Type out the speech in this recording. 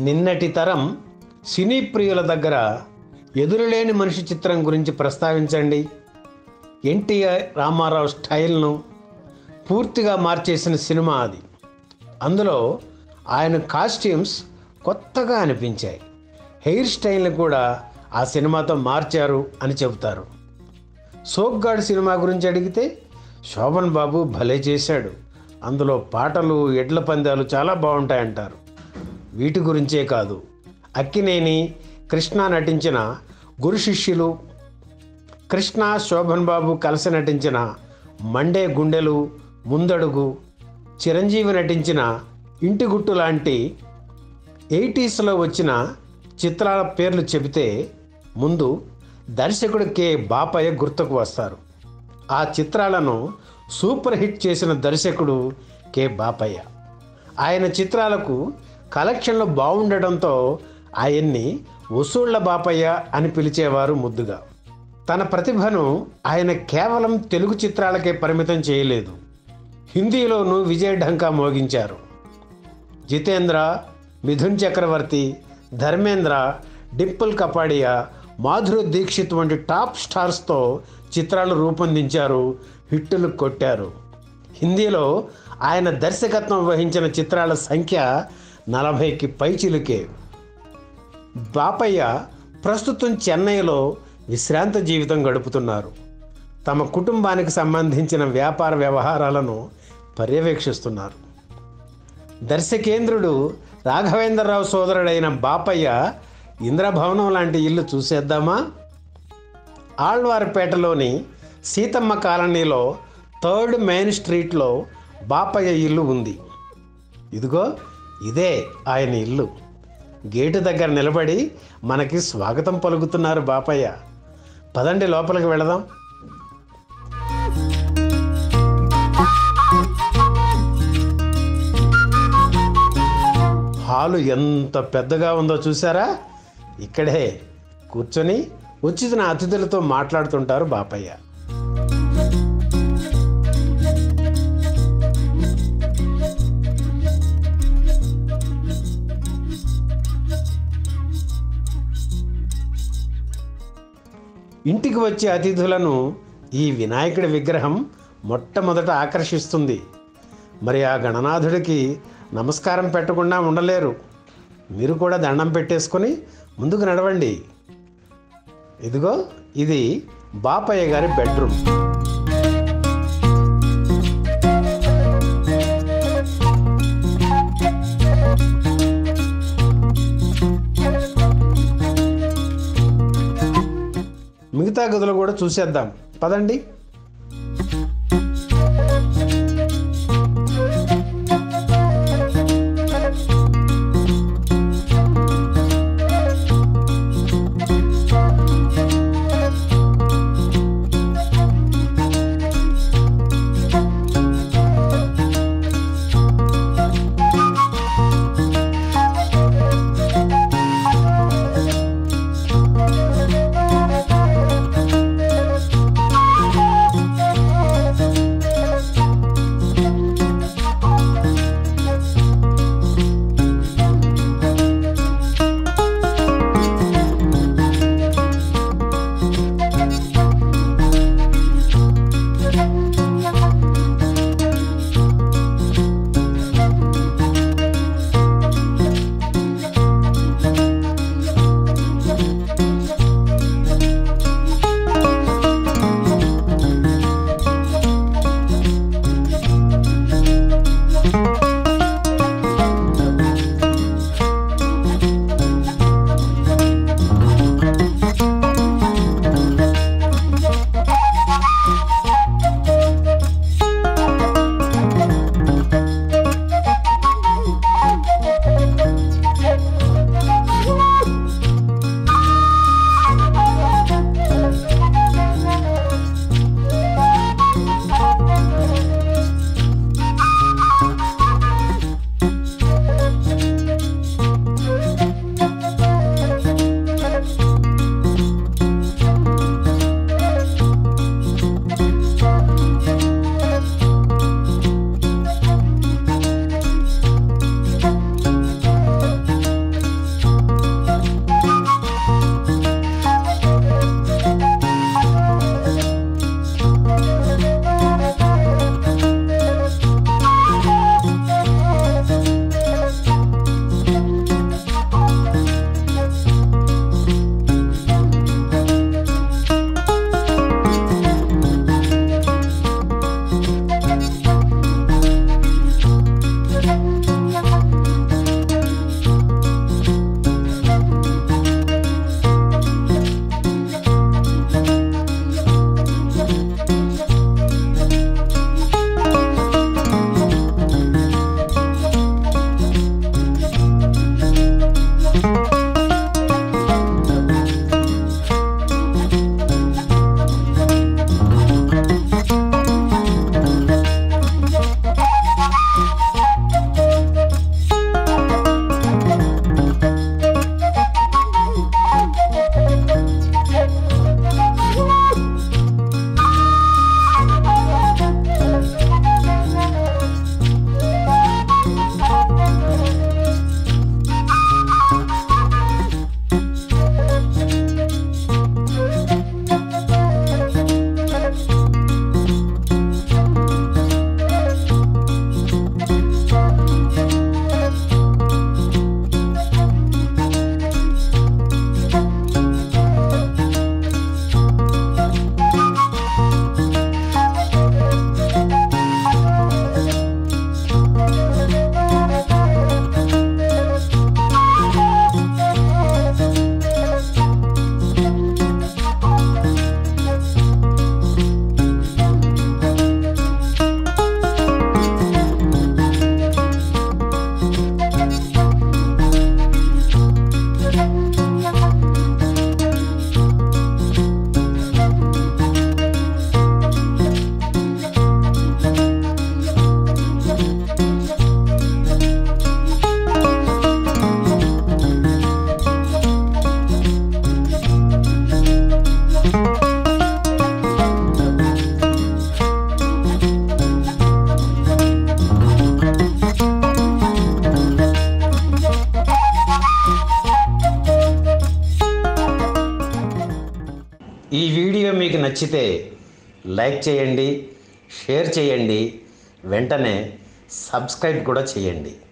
నిన్నటి తరం సినీ ప్రియుల దగ్గర ఎదురులేని మనిషి చిత్రం గురించి ప్రస్తావించండి ఎన్టీఆర్ రామారావు స్టైల్ను పూర్తిగా మార్చేసిన సినిమా అది అందులో ఆయన కాస్ట్యూమ్స్ కొత్తగా అనిపించాయి హెయిర్ స్టైల్ని కూడా ఆ సినిమాతో మార్చారు అని చెబుతారు సోగ్గాడ్ సినిమా గురించి అడిగితే శోభన్ బాబు భలే చేశాడు అందులో పాటలు ఎడ్ల పందాలు చాలా బాగుంటాయంటారు వీటి గురించే కాదు అక్కినేని కృష్ణ నటించిన గురు శిష్యులు కృష్ణ శోభన్ బాబు కలిసి నటించిన మండే గుండెలు ముందడుగు చిరంజీవి నటించిన ఇంటి గుట్టు లాంటి ఎయిటీస్లో వచ్చిన చిత్రాల పేర్లు చెబితే ముందు దర్శకుడు కె బాపయ్య గుర్తుకు వస్తారు ఆ చిత్రాలను సూపర్ హిట్ చేసిన దర్శకుడు కె బాపయ్య ఆయన చిత్రాలకు కలెక్షన్లు బాగుండటంతో ఆయన్ని వసూళ్ల బాపయ్య అని పిలిచేవారు ముద్దుగా తన ప్రతిభను ఆయన కేవలం తెలుగు చిత్రాలకే పరిమితం చేయలేదు హిందీలోనూ విజయ్ ఢంకా మోగించారు జితేంద్ర మిథున్ చక్రవర్తి ధర్మేంద్ర డింపుల్ కపాడియా మాధురి దీక్షిత్ వంటి టాప్ స్టార్స్తో చిత్రాలు రూపొందించారు హిట్టులు కొట్టారు హిందీలో ఆయన దర్శకత్వం వహించిన చిత్రాల సంఖ్య నలభైకి పైచిలుకే బాపయ్య ప్రస్తుతం చెన్నైలో విశ్రాంత జీవితం గడుపుతున్నారు తమ కుటుంబానికి సంబంధించిన వ్యాపార వ్యవహారాలను పర్యవేక్షిస్తున్నారు దర్శకేంద్రుడు రాఘవేంద్రరావు సోదరుడైన బాపయ్య ఇంద్రభవనం లాంటి ఇల్లు చూసేద్దామా ఆళ్వారిపేటలోని సీతమ్మ కాలనీలో థర్డ్ మెయిన్ స్ట్రీట్లో బాపయ్య ఇల్లు ఉంది ఇదిగో ఇదే ఆయన ఇల్లు గేటు దగ్గర నిలబడి మనకి స్వాగతం పలుకుతున్నారు బాపయ్య పదండి లోపలికి వెళదాం హాలు ఎంత పెద్దగా ఉందో చూసారా ఇక్కడే కూర్చొని వచ్చిన అతిథులతో మాట్లాడుతుంటారు బాపయ్య ఇంటికి వచ్చే అతిథులను ఈ వినాయకుడి విగ్రహం మొట్టమొదట ఆకర్షిస్తుంది మరి ఆ గణనాథుడికి నమస్కారం పెట్టకుండా ఉండలేరు మీరు కూడా దండం పెట్టేసుకొని ముందుకు నడవండి ఇదిగో ఇది బాపయ్య గారి బెడ్రూమ్ మిగతా గదులు కూడా చూసేద్దాం పదండి వీడియో మీకు నచ్చితే లైక్ చేయండి షేర్ చేయండి వెంటనే సబ్స్క్రైబ్ కూడా చేయండి